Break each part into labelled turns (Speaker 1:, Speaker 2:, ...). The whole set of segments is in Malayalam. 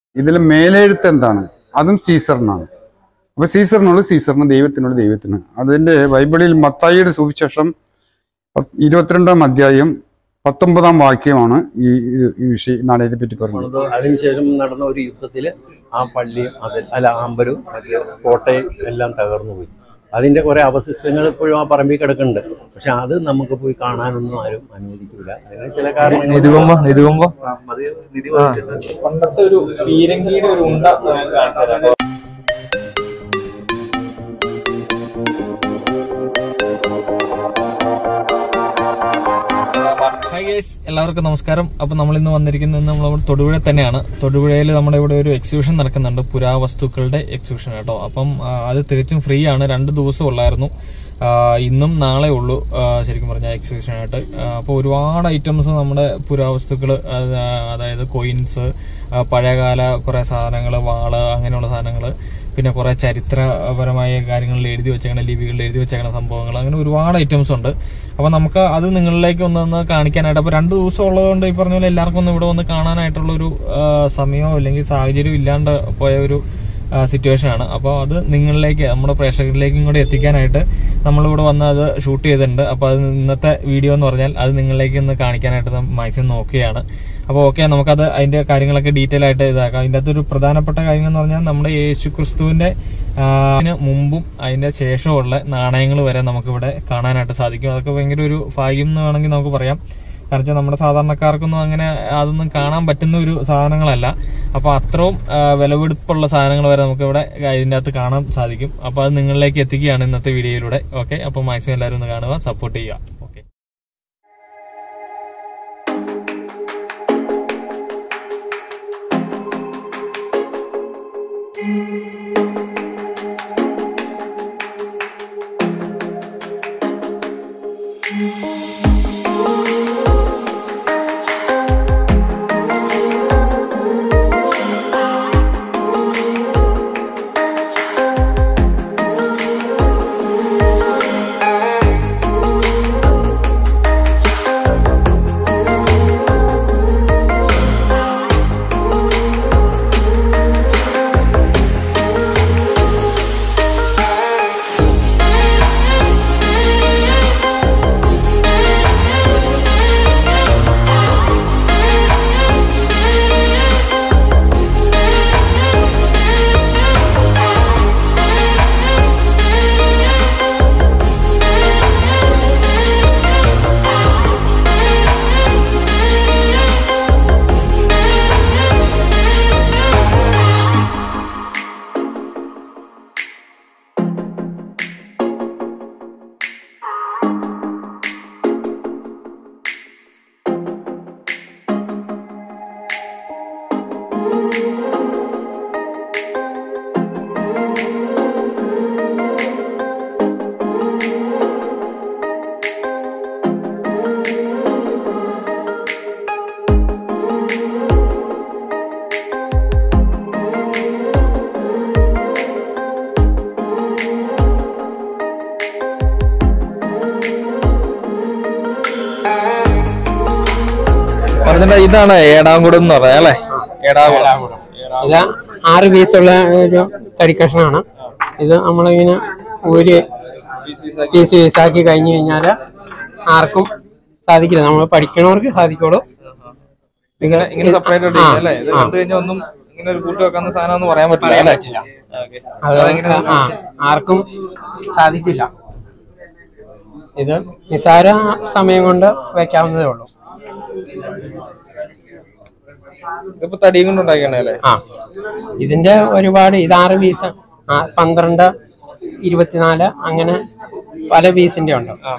Speaker 1: ഇതിൽ മേലെഴുത്ത് എന്താണ് അതും സീസറിനാണ് അപ്പൊ സീസറിനോട് സീസറിന് ദൈവത്തിനോട് ദൈവത്തിന് അതിന്റെ ബൈബിളിൽ മത്തായിയുടെ സുവിശേഷം പത്ത് ഇരുപത്തിരണ്ടാം അധ്യായം പത്തൊമ്പതാം വാക്യമാണ് ഈ ഈ- ഈ വിഷയം നാണയത്തെ പറ്റി പറഞ്ഞത്
Speaker 2: അത് അതിനുശേഷം നടന്ന ഒരു യുദ്ധത്തിൽ ആ പള്ളിയും അതിൽ അല്ല ആമ്പലും മറ്റേ കോട്ടയും എല്ലാം തകർന്നു പോയി അതിന്റെ കുറെ അവശിഷ്ടങ്ങൾ ഇപ്പോഴും ആ പറമ്പിൽ കിടക്കുന്നുണ്ട് പക്ഷെ അത് നമുക്ക് പോയി കാണാനൊന്നും ആരും അനുവദിക്കില്ല അതിന് ചില കാരണങ്ങൾ
Speaker 3: നിധികുമ്പോ നിധികുമ്പോ
Speaker 4: പണ്ടത്തെ ഒരു പീരങ്കിയുടെ ഒരു ഉണ്ട നമുക്ക് കാണിച്ചു തരാം ഹായ് ഗൈസ് എല്ലാവർക്കും നമസ്കാരം അപ്പൊ നമ്മൾ ഇന്ന് വന്നിരിക്കുന്നത് നമ്മൾ തൊടുപുഴ തന്നെയാണ് തൊടുപുഴയിൽ നമ്മുടെ ഇവിടെ ഒരു എക്സിബിഷൻ നടക്കുന്നുണ്ട് പുരാവസ്തുക്കളുടെ എക്സിബിഷൻ കേട്ടോ അപ്പം ആ, അത് തികച്ചും ഫ്രീ ആണ് രണ്ട് ദിവസം ഉള്ളായിരുന്നു ആ, ഇന്നും നാളെ ഉള്ളൂ ആ, ശരിക്കും പറഞ്ഞാൽ എക്സിബിഷനായിട്ട് അപ്പോൾ ഒരുപാട് ഐറ്റംസ് നമ്മുടെ പുരാവസ്തുക്കൾ അതായത് കോയിൻസ് പഴയകാല കുറെ സാധനങ്ങൾ വാള് അങ്ങനെയുള്ള സാധനങ്ങൾ പിന്നെ കുറെ ചരിത്രപരമായ കാര്യങ്ങളിൽ എഴുതി വെച്ചേക്കണ ലിപികളിൽ എഴുതി വെച്ചേക്കണ സംഭവങ്ങൾ അങ്ങനെ ഒരുപാട് ഐറ്റംസ് ഉണ്ട് അപ്പൊ നമുക്ക് അത് നിങ്ങളിലേക്ക് ഒന്നൊന്ന് കാണിക്കാനായിട്ട് അപ്പൊ രണ്ട് ദിവസം ഉള്ളതുകൊണ്ട് ഈ പറഞ്ഞ പോലെ എല്ലാവർക്കും ഒന്ന് ഇവിടെ വന്ന് കാണാനായിട്ടുള്ള ഒരു ആ, സമയമോ അല്ലെങ്കിൽ സാഹചര്യം ഇല്ലാണ്ട് പോയ ഒരു സിറ്റുവേഷൻ ആണ് അപ്പോൾ അത് നിങ്ങളിലേക്ക് നമ്മുടെ പ്രേക്ഷകരിലേക്കും കൂടെ എത്തിക്കാനായിട്ട് നമ്മളിവിടെ വന്ന് അത് ഷൂട്ട് ചെയ്തിട്ടുണ്ട് അപ്പോൾ അത് ഇന്നത്തെ വീഡിയോ എന്ന് പറഞ്ഞാൽ അത് നിങ്ങളിലേക്ക് ഒന്ന് കാണിക്കാനായിട്ട് നാം മാക്സിമം നോക്കുകയാണ് അപ്പോൾ ഓക്കെ നമുക്കത് അതിന്റെ കാര്യങ്ങളൊക്കെ ഡീറ്റെയിൽ ആയിട്ട് ഇതാക്കാം അതിൻ്റെ അകത്തൊരു പ്രധാനപ്പെട്ട കാര്യം എന്ന് പറഞ്ഞാൽ നമ്മുടെ യേശു ക്രിസ്തുവിന്റെ ആ, അതിന് മുമ്പും അതിന്റെ ശേഷമുള്ള നാണയങ്ങൾ വരെ നമുക്കിവിടെ കാണാനായിട്ട് സാധിക്കും അതൊക്കെ ഭയങ്കര ഒരു ഭാഗ്യം എന്ന് വേണമെങ്കിൽ നമുക്ക് പറയാം കാരണം വെച്ചാൽ നമ്മുടെ സാധാരണക്കാർക്കൊന്നും അങ്ങനെ അതൊന്നും കാണാൻ പറ്റുന്ന ഒരു സാധനങ്ങളല്ല അപ്പൊ അത്രയും ആ, വിലപിടിപ്പുള്ള സാധനങ്ങൾ വരെ നമുക്ക് ഇവിടെ ഇതിന്റെ അകത്ത് കാണാൻ സാധിക്കും അപ്പൊ അത് നിങ്ങളിലേക്ക് എത്തിക്കുകയാണ് ഇന്നത്തെ വീഡിയോയിലൂടെ ഓക്കെ അപ്പൊ മാക്സിമം എല്ലാവരും ഒന്ന് കാണുക സപ്പോർട്ട് ചെയ്യുക ഓക്കെ
Speaker 3: പറഞ്ഞിട്ട് ഇതാണ് ഏടാംകുടം എന്ന് പറഞ്ഞത് അല്ലേ ഏടാകുളം
Speaker 5: ഇത് ആറ് പീസുള്ള ഒരു തടിക്കഷ്ണമാണ് ഇത് നമ്മളിങ്ങനെ ഒരു പീസ് പീസാക്കി കഴിഞ്ഞു കഴിഞ്ഞാൽ ആർക്കും സാധിക്കില്ല നമ്മൾ പഠിക്കണവർക്ക് സാധിക്കുള്ളൂ ഇത്
Speaker 3: ഇങ്ങനെ സെപ്പറേറ്റ്
Speaker 5: ആ,
Speaker 3: അല്ലേ ഇത്
Speaker 5: ആ.
Speaker 3: കണ്ടു കഴിഞ്ഞാൽ ഒന്നും ഇങ്ങനെ ഒരു കൂട്ടി വെക്കാവുന്ന സാധനം ഒന്നും പറയാൻ പറ്റില്ല അല്ലേ ഓക്കെ
Speaker 5: അത് ആ ആർക്കും സാധിക്കില്ല ഇത് നിസാര സമയം കൊണ്ട് വെക്കാവുന്നതേ ഉള്ളൂ
Speaker 3: ഇതിപ്പോ തടിയും കൊണ്ട് ഉണ്ടാക്കിയാണ് അല്ലേ
Speaker 5: ആ ഇതിന്റെ ഒരുപാട് ഇത് ആറ് പീസ് ആ, പന്ത്രണ്ട് ഇരുപത്തിനാല് അങ്ങനെ പല പീസിന്റെ ഉണ്ട്
Speaker 3: ആ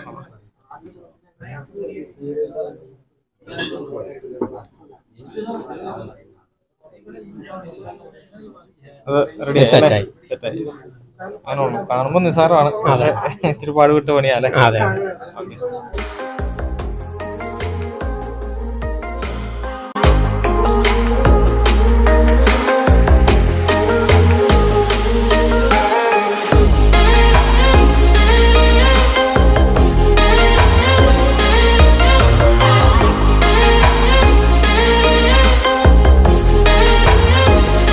Speaker 3: അത് റെഡി
Speaker 5: Set ആയി.
Speaker 3: സെറ്റായി അങ്ങനെ കാണുമ്പോ നിസ്സാരമാണ് ഇച്ചിരി പാടുവിട്ട പണിയാ അല്ലേ
Speaker 5: അതെ
Speaker 3: ഓക്കെ
Speaker 6: Thank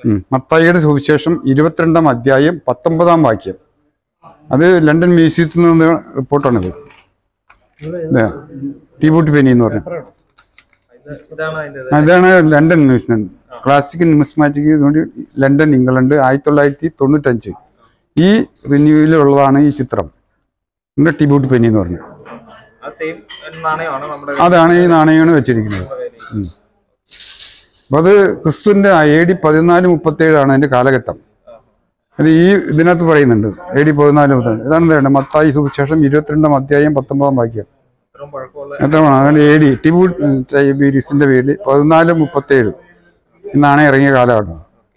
Speaker 1: ഉം. മത്തായിയുടെ സുവിശേഷം ഇരുപത്തിരണ്ടാം അധ്യായം പത്തൊമ്പതാം വാക്യം അത് ലണ്ടൻ മ്യൂസിയത്തിൽ നിന്ന് റിപ്പോർട്ടാണിത് ഇത് ടീബൂട്ട് പെനി എന്ന് പറഞ്ഞു
Speaker 3: ഇതാണ് അതിന്റെ
Speaker 1: അതാണ് London museum classical numismatic London England ആയിരത്തി തൊള്ളായിരത്തി തൊണ്ണൂറ്റഞ്ച് ഈ റിന്യൂവിലുള്ളതാണ് ഈ ചിത്രം പിന്നെ ടിബൂട്ട് പെനി എന്ന് പറഞ്ഞു
Speaker 3: ആ സെയിം നാണയമാണ് നമ്മുടെ
Speaker 1: അതാണ് ഈ നാണയമാണ് വെച്ചിരിക്കുന്നത് ഉം. അപ്പൊ അത് ക്രിസ്തുവിന്റെ എ ഡി പതിനാല് മുപ്പത്തേഴാണ് അതിന്റെ കാലഘട്ടം അത് ഈ ഇതിനകത്ത് പറയുന്നുണ്ട് എ ഡി പതിനാല് മുപ്പത്തേഴ് ഇതാണ് വേണ്ടത് മത്തായി സുവിശേഷം ഇരുപത്തിരണ്ടാം അധ്യായം പത്തൊമ്പതാം വാക്യം
Speaker 3: ഇത്രയും പഴക്കമുള്ള
Speaker 1: എത്രയാണ് അങ്ങനെ എ ഡി ടിബൂട്ട് ടൈബീരിയസിന്റെ പേരിൽ പതിനാല് മുപ്പത്തേഴ് ഈ നാണയം ഇറങ്ങിയ കാലഘട്ടം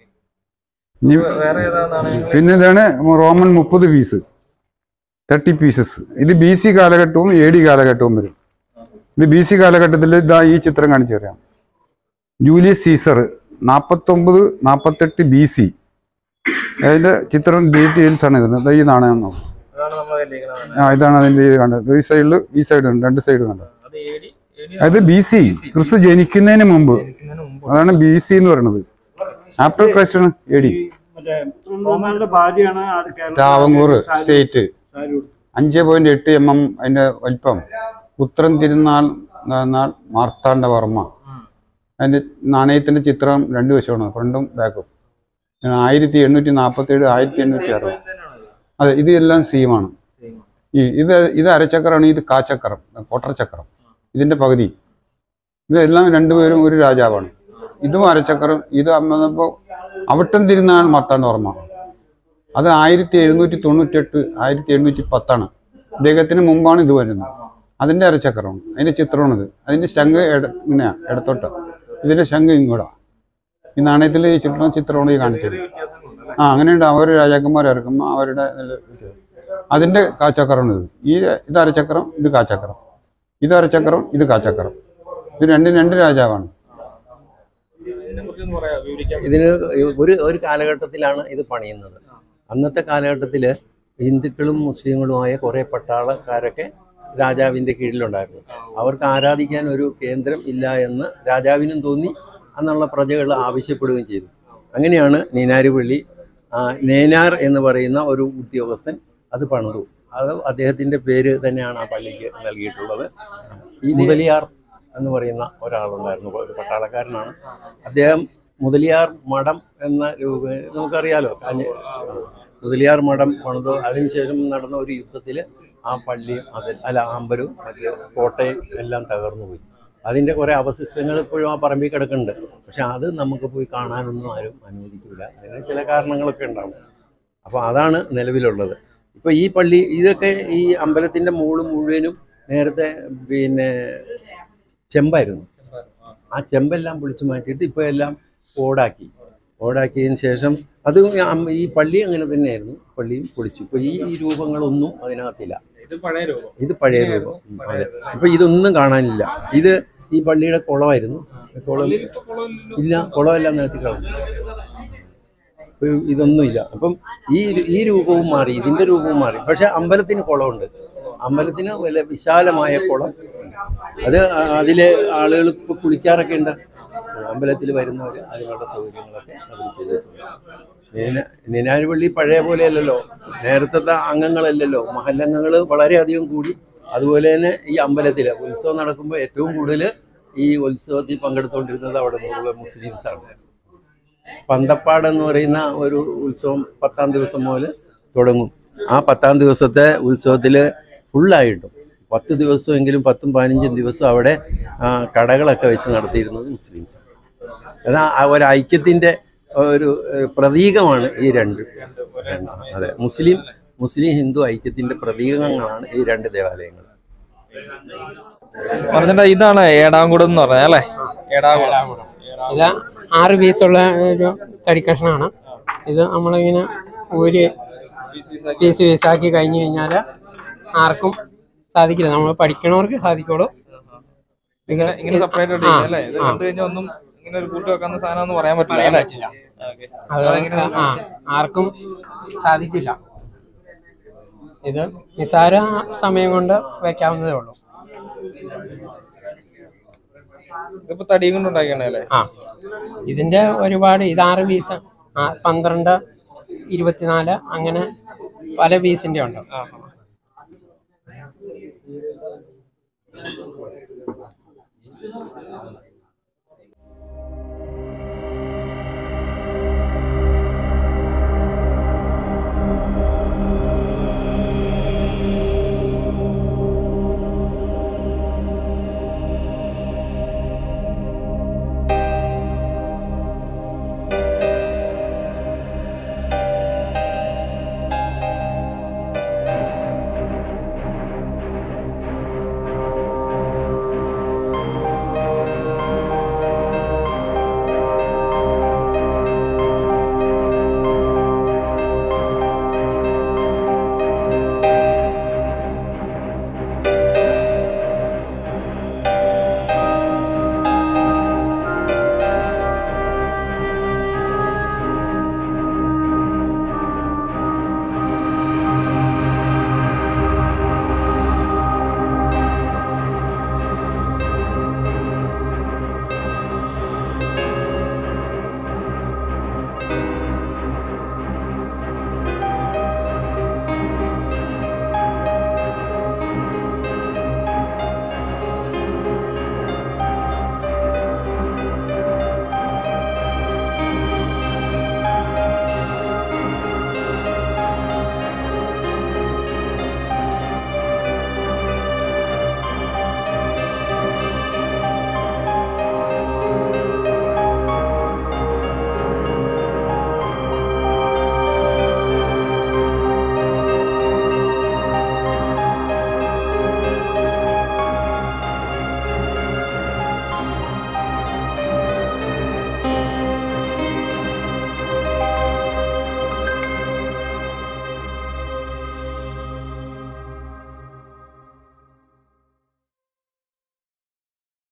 Speaker 1: ഇനി
Speaker 3: വേറെ ഏതാ നാണയങ്ങൾ
Speaker 1: പിന്നെ ഇതാണ് റോമൻ മുപ്പത് പീസ് തേർട്ടി പീസസ് ഇത് ബി സി കാലഘട്ടവും എ ഡി കാലഘട്ടവും വരും ഇത് ബി സി കാലഘട്ടത്തിൽ ഇതാ ഈ ചിത്രം കാണിച്ചു തരാം ജൂലിയസ് സീസർ നാൽപ്പത്തൊമ്പത് നാൽപ്പത്തെട്ട് ബി സി അതിന്റെ ചിത്രം ഡീറ്റെയിൽസ് ആണ് ഇതിന് ദാ ഈ നാണയം നോക്കും
Speaker 3: അതാണ് നമ്മൾ കല്ലിരിക്കുന്നത്
Speaker 1: ആ ഇതാണ് അതിന്റെ ഇത് കണ്ടത് ഈ സൈഡിൽ ഈ സൈഡ് ഉണ്ട് രണ്ട് സൈഡ് കണ്ടത്
Speaker 3: അത് ഏടി ഏടി
Speaker 1: അത് ബി സി ക്രിസ്തു ജനിക്കുന്നതിന് മുമ്പ്
Speaker 3: ഇരിക്കുന്നതിന് മുമ്പ്
Speaker 1: അതാണ് ബി സി എന്ന് പറയുന്നത് ആഫ്റ്റർ ക്രൈസ്റ്റ് ആണ് എ ഡി
Speaker 6: മറ്റേ റോമാന്റെ ഭാര്യയാണ് അത് കേരള
Speaker 1: ട്രാവങ്കൂർ സ്റ്റേറ്റ് അഞ്ച് പോയിന്റ് എട്ട് എം എം അതിന്റെ വലിപ്പം പുത്രൻ തിരുനാൾ നാൾ മാർത്താണ്ഡ വർമ്മ അതിന്റെ നാണയത്തിന്റെ ചിത്രം രണ്ടു വശമാണ് ഫ്രണ്ടും ബാക്കും ആയിരത്തി എണ്ണൂറ്റി നാൽപ്പത്തി ഏഴ് ആയിരത്തി എണ്ണൂറ്റി അറുപത് അതെ ഇത് എല്ലാം സെയിമാണ് ഈ ഇത് ഇത് അരച്ചക്രമാണ് ഇത് കാച്ചക്രം കോട്ടർചക്രം ഇതിന്റെ പകുതി ഇതെല്ലാം രണ്ടുപേരും ഒരു രാജാവാണ് ഇതും അരച്ചക്രം ഇത് അമ്മപ്പോ അവിട്ടം തിരുനാൾ മാർത്താണ്ഡ വർമ്മ അത് ആയിരത്തി എഴുന്നൂറ്റി തൊണ്ണൂറ്റെട്ട് ആയിരത്തി എണ്ണൂറ്റി പത്താണ് ഇദ്ദേഹത്തിന് മുമ്പാണ് ഇത് വരുന്നത് അതിന്റെ അരച്ചക്രമാണ് അതിന്റെ ചിത്രമാണിത് അതിന്റെ ശംഖ് ഇട ഇങ്ങനെയാ ഇടത്തോട്ട് ഇതിന്റെ ശംഖ് ഇങ്ങോട്ടാ ഈ നാണയത്തിൽ ഈ ചിത്രം ചിത്രമാണ് ഈ കാണിച്ചത് ആ അങ്ങനെയുണ്ട് അവർ രാജാക്കന്മാർ ഇറക്കുമ്പോൾ അവരുടെ ഇതില് ഇത്. അതിന്റെ കാച്ചക്രമാണ് ഇത് ഈ ഇത് അരച്ചക്രം ഇത് കാച്ചക്രം ഇത് അരച്ചക്രം ഇത് കാച്ചക്രം ഇത് രണ്ടും രണ്ട് രാജാവാണ്
Speaker 3: ഇതിനെ കുറിച്ചൊന്ന് പറയാം വിവരിക്കാൻ
Speaker 2: ഇതിന് ഒരു ഒരു കാലഘട്ടത്തിലാണ് ഇത് പണിയുന്നത് അന്നത്തെ കാലഘട്ടത്തിൽ ഹിന്ദുക്കളും മുസ്ലിങ്ങളുമായ കുറേ പട്ടാളക്കാരൊക്കെ രാജാവിൻ്റെ കീഴിലുണ്ടായിരുന്നു അവർക്ക് ആരാധിക്കാൻ ഒരു കേന്ദ്രം ഇല്ല എന്ന് രാജാവിനും തോന്നി എന്നുള്ള പ്രജകൾ ആവശ്യപ്പെടുകയും ചെയ്തു അങ്ങനെയാണ് നീനാരുപള്ളി ആ, നേനാർ എന്ന് പറയുന്ന ഒരു ഉദ്യോഗസ്ഥൻ അത് പണിതു അത് അദ്ദേഹത്തിൻ്റെ പേര് തന്നെയാണ് ആ പള്ളിക്ക് നൽകിയിട്ടുള്ളത് ഈ മുതലിയാർ എന്ന് പറയുന്ന ഒരാളുണ്ടായിരുന്നു ഒരു പട്ടാളക്കാരനാണ് അദ്ദേഹം മുതലിയാർ മഠം എന്ന രൂപ നമുക്കറിയാലോ കാഞ്ഞ- മുതലിയാർ മഠം പണിത് അതിനുശേഷം നടന്ന ഒരു യുദ്ധത്തിൽ ആ പള്ളിയും അതിൽ അല്ല അമ്പലവും മറ്റ് കോട്ടയം എല്ലാം തകർന്നു പോയി അതിൻ്റെ കുറേ അവശിഷ്ടങ്ങൾ ഇപ്പോഴും ആ പറമ്പിൽ കിടക്കുന്നുണ്ട് പക്ഷെ അത് നമുക്ക് പോയി കാണാനൊന്നും ആരും അനുവദിക്കില്ല അതിന് ചില കാരണങ്ങളൊക്കെ ഉണ്ടാവും അപ്പോൾ അതാണ് നിലവിലുള്ളത് ഇപ്പോൾ ഈ പള്ളി ഇതൊക്കെ ഈ അമ്പലത്തിൻ്റെ മുകള് മുഴുവനും നേരത്തെ പിന്നെ ചെമ്പായിരുന്നു ആ ചെമ്പെല്ലാം പൊളിച്ചു മാറ്റിയിട്ട് ഇപ്പോൾ എല്ലാം ഓടാക്കി ഓടാക്കിയതിന് ശേഷം അത് അം- ഈ പള്ളി അങ്ങനെ തന്നെയായിരുന്നു പള്ളിയും പൊളിച്ചു ഇപ്പോൾ ഈ ഈ രൂപങ്ങളൊന്നും അതിനകത്തില്ല
Speaker 3: ഇത് പഴയ രൂപം
Speaker 2: ഇത് പഴയ രൂപം ഉം, അതെ ഇപ്പൊ ഇതൊന്നും കാണാനില്ല ഇത് ഈ പള്ളിയുടെ കുളമായിരുന്നു കുളം
Speaker 3: ഇപ്പൊ കുളമില്ലല്ലോ.
Speaker 2: ഇല്ല കുളമെല്ലാം നികത്തി കളഞ്ഞു ഇപ്പൊ ഇതൊന്നുമില്ല അപ്പം ഈ ഈ രൂപവും മാറി ഇതിന്റെ രൂപവും മാറി പക്ഷെ അമ്പലത്തിന് കുളമുണ്ട് അമ്പലത്തിന് വല്ല വിശാലമായ കുളം ഉണ്ട്. അത് ആ- അതിലെ ആളുകൾ ഇപ്പൊ കുളിക്കാറൊക്കെ ഉണ്ട് അമ്പലത്തിൽ വരുന്നവർ അതിനുള്ള സൗകര്യങ്ങളൊക്കെ അവർ ചെയ്തിട്ടുണ്ട് നീന- നീനാരുപള്ളി പഴയ പോലെയല്ലല്ലോ നേരത്തെ അംഗങ്ങളല്ലല്ലോ മഹല്ലംഗങ്ങൾ വളരെയധികം കൂടി അതുപോലെ തന്നെ ഈ അമ്പലത്തിൽ ഉത്സവം നടക്കുമ്പോൾ ഏറ്റവും കൂടുതൽ ഈ ഉത്സവത്തിൽ പങ്കെടുത്തുകൊണ്ടിരുന്നത് അവിടെ ഉള്ള മുസ്ലിംസാണ് പന്തപ്പാട് എന്ന് പറയുന്ന ഒരു ഉത്സവം പത്താം ദിവസം മുതൽ തുടങ്ങും ആ പത്താം ദിവസത്തെ ഉത്സവത്തിൽ ഫുള്ളായിട്ടും പത്ത് ദിവസമെങ്കിലും പത്തും പതിനഞ്ചും ദിവസം അവിടെ ആ, കടകളൊക്കെ വെച്ച് നടത്തിയിരുന്നത് മുസ്ലിംസ് അത് ആ ഒരു ഐക്യത്തിൻ്റെ ഒരു ഏഹ്, പ്രതീകമാണ് ഈ രണ്ട് രണ്ട്. അതെ മുസ്ലിം മുസ്ലിം ഹിന്ദു ഐക്യത്തിന്റെ പ്രതീകങ്ങളാണ് ഈ രണ്ട് ദേവാലയങ്ങൾ
Speaker 3: പറഞ്ഞിട്ട് ഇതാണ് ഏടാംകുടം എന്ന് പറഞ്ഞത് അല്ലേ ഏടാകുളം
Speaker 5: ഇത് ആറ് പീസുള്ള ഒരു തടിക്കഷ്ണമാണ് ഇത് നമ്മളിങ്ങനെ ഒരു പീസ് പീസാക്കി കഴിഞ്ഞു കഴിഞ്ഞാൽ ആർക്കും സാധിക്കില്ല നമ്മൾ പഠിക്കണവർക്ക് സാധിക്കുള്ളൂ ഇത്
Speaker 3: ഇങ്ങനെ സെപ്പറേറ്റ്
Speaker 5: ആ,
Speaker 3: അല്ലേ ഇത്
Speaker 5: ആ.
Speaker 3: കണ്ടു കഴിഞ്ഞാൽ ഒന്നും ഇങ്ങനെ ഒരു കൂട്ടി വെക്കാവുന്ന സാധനം എന്ന് പറയാൻ പറ്റില്ല
Speaker 5: പറയാൻ
Speaker 3: അല്ലേ
Speaker 5: പറ്റില്ല
Speaker 3: ഓക്കേ.
Speaker 5: അത്
Speaker 3: അതെങ്ങനെ
Speaker 5: ആ ആർക്കും സാധിക്കില്ല ഇത് നിസാര സമയം കൊണ്ട് വെക്കാവുന്നതേ ഉള്ളൂ
Speaker 3: ഇതിപ്പോ തടിയും കൊണ്ട് ഉണ്ടാക്കിയണേ അല്ലേ
Speaker 5: ആ ഇതിന്റെ ഒരുപാട് ഇത് ആറ് പീസ് ആ പന്ത്രണ്ട് ഇരുപത്തിനാല് അങ്ങനെ പല പീസിന്റെ ഉണ്ട്
Speaker 3: ആ ആ.